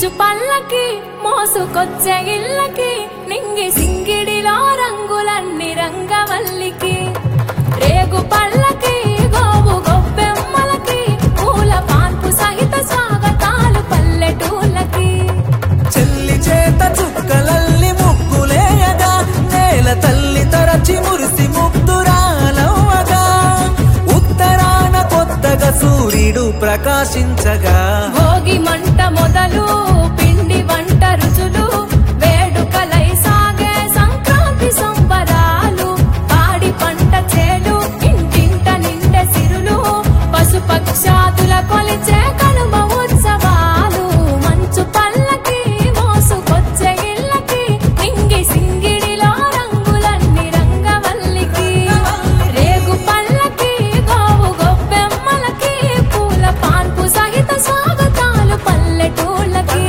మంచు పల్లకి మోసుకొచ్చే ఇళ్ళకి నింగి సింగిడిలో రంగులన్నీ రంగవల్లికి రేగు పల్లకి గోవు గొబ్బెమ్మలకి పూల పాన్పు సహిత స్వాగతాలు పల్లెటూళ్ళకి చెల్లి చేత చుక్కలల్లి ముగ్గులేయగా నేల తల్లి తరచి మురిసి ముగ్గురాలవ్వగా ఉత్తరాన కొత్తగా సూర్యుడు ప్రకాశించగా భోగి మంట మొదలు పిండి వంట రుచులు వేడుకలై సాగే సంక్రాంతి సంబరాలు పాడి పంట చేలు ఇంటింట నిండె సిరులు పశుపక్షాదుల కొలిచే కనుమ ఉత్సవాలు మంచు పల్లకి మోసుకొచ్చే ఇళ్ళకి నింగి సింగిడిలో రంగులన్నీ రంగవల్లికి రేగు పల్లకి గోవు గొబ్బెమ్మలకి పూల పాన్పు సహిత స్వాగతాలు పల్లెటూళ్ళకి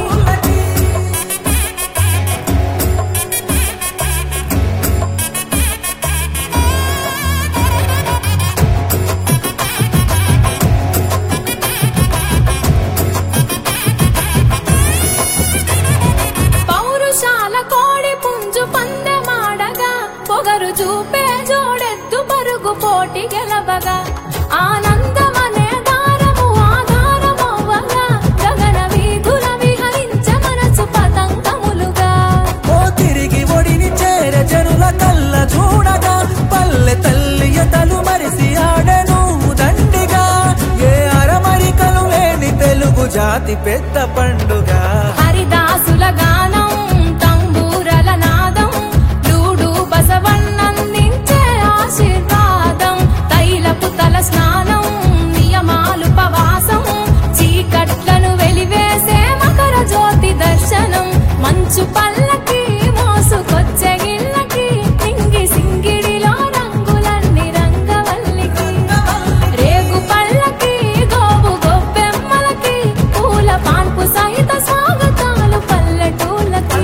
పౌరుషాల కోడి పుంజు పందెమాడగా పొగరు చూపే జోడెత్తు పరుగు పోటీ గెలవగా ఆనందమనే దారము ఆధారమవ్వగా గగన వీధుల విహరించ మనసు పతంగములుగా ఓ తిరిగి ఒడిని చేర జనుల కళ్ళ చూడగా పల్లె తల్లి ఎతలు మరిసి ఆడెను దండిగా ఏ అరమరికలు లేని తెలుగు జాతి పెద్ద పండుగ హరిదాసుల గానం తంబూరల నాదం లూడు బసవన్నందించే ఆశీర్వాదం తైలపు తల స్నానం నియమాలు పవాసం చీకట్లను వెలివేసే మకర జ్యోతి దర్శనం మంచు పల్లకి మోసుకొచ్చే ఇళ్ళకి నింగి సింగిడిలో రంగులన్నీ రంగవల్లికి రేగు పల్లకి గోవు గొబ్బెమ్మలకి పూల పాన్పు సహిత స్వాగతాలు పల్లెటూళ్ళకి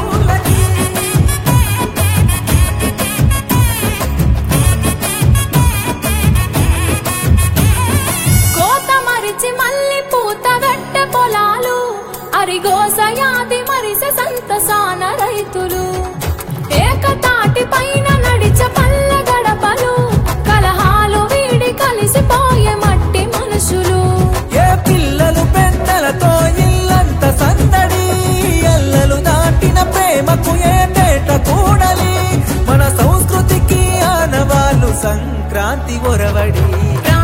కోత మరిచి మల్లి పూత వెట్టె పొలాలు అరిగోసయాది మరిసె సంతసాన రైతులు ఏకతాటి పైన నడిచ పల్లె గడపలు కలహాలు వీడి కలిసిపోయే మట్టి మనుషులు ఏ పిల్లలు పెద్దలతో ఇల్లంత సందడి ఎల్లలు దాటిన ప్రేమకు ఏ తేట కూడలి మన సంస్కృతికి ఆనవాళ్ళు సంక్రాంతి ఒరవడి